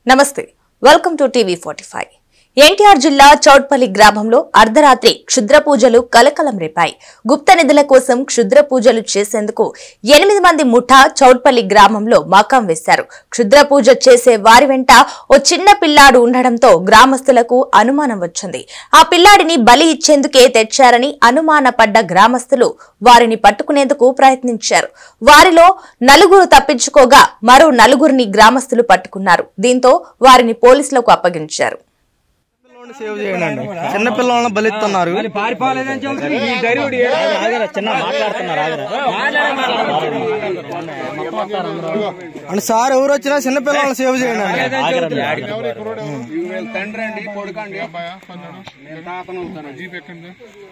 నమస్తే welcome to TV forty five NTR జిల్లా చౌట్పల్లి గ్రామంలో అర్ధరాత్రి క్షుద్ర పూజలు కలకలం రేపాయి గుప్త నిధుల కోసం క్షుద్ర పూజలు చేసేందుకు ఎనిమిది మంది ముఠా చౌట్పల్లి గ్రామంలో మకాం వేశారు క్షుద్ర పూజ చేసే వారి వెంట ఓ చిన్న పిల్లాడు ఉండడంతో గ్రామస్తులకు అనుమానం వచ్చింది ఆ పిల్లాడిని బలి ఇచ్చేందుకే తెచ్చారని అనుమానపడ్డ గ్రామస్తులు వారిని పట్టుకునేందుకు ప్రయత్నించారు వారిలో నలుగురు తప్పించుకోగా మరో నలుగురిని గ్రామస్తులు పట్టుకున్నారు దీంతో వారిని పోలీసులకు అప్పగించారు పిల్లల్ని సేవ్ చేయండి చిన్న పిల్లల్ని బలిస్తున్నారు అండ్ సార్ ఎవరు వచ్చినా చిన్న పిల్లల్ని సేవ్ చేయండి తండ్రి అండి కొడుకు అండి నేను తాతను అవుతాను జీప్ ఎక్కండి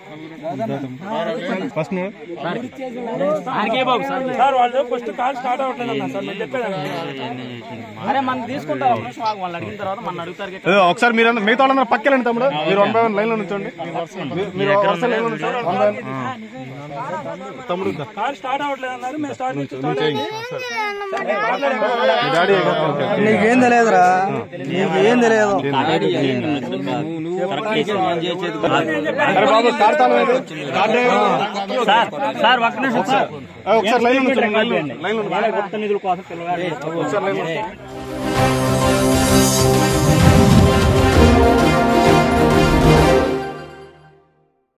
సార్ వాళ్ళు ఫస్ట్ కాల్ స్టార్ట్ అవ్వట్లేదు అన్న సార్ నేను చెప్పేది అరే మనం తీసుకుంటారు ఒక నిమిషం ఆగు. వాళ్ళు అడిగిన తర్వాత మన అడుగుతారు కదా. ఏ, ఒకసారి మీరు మిగతా వాళ్ళందరూ పక్కలండి తమ్ముడు మీరు వన్ బై వన్ లైన్ లో నుంచోండి మీరు- మీరు వరుస లైన్ లో నుంచోండి వన్ బై వన్ తమ్ముడు ఇంకా. కాల్ స్టార్ట్ అవ్వట్లేదు అన్నారు మేము స్టార్ట్ నుంచి స్టార్ట్ అయ్యింది మీ డాడీ నీకేం తెలియదురా నీకేం తెలియదు అరే బాబు కార్ తాళం ఏది? కార్ డ్రైవర్ సార్ సార్ ఒక్క నిమిషం సార్ ఏ, ఒకసారి లైన్ లో నుంచోండి లైన్ లో లైన్ లో వాళ్ళ గుప్త నిధుల కోసం పిల్లగాడు ఒకసారి లైన్ లో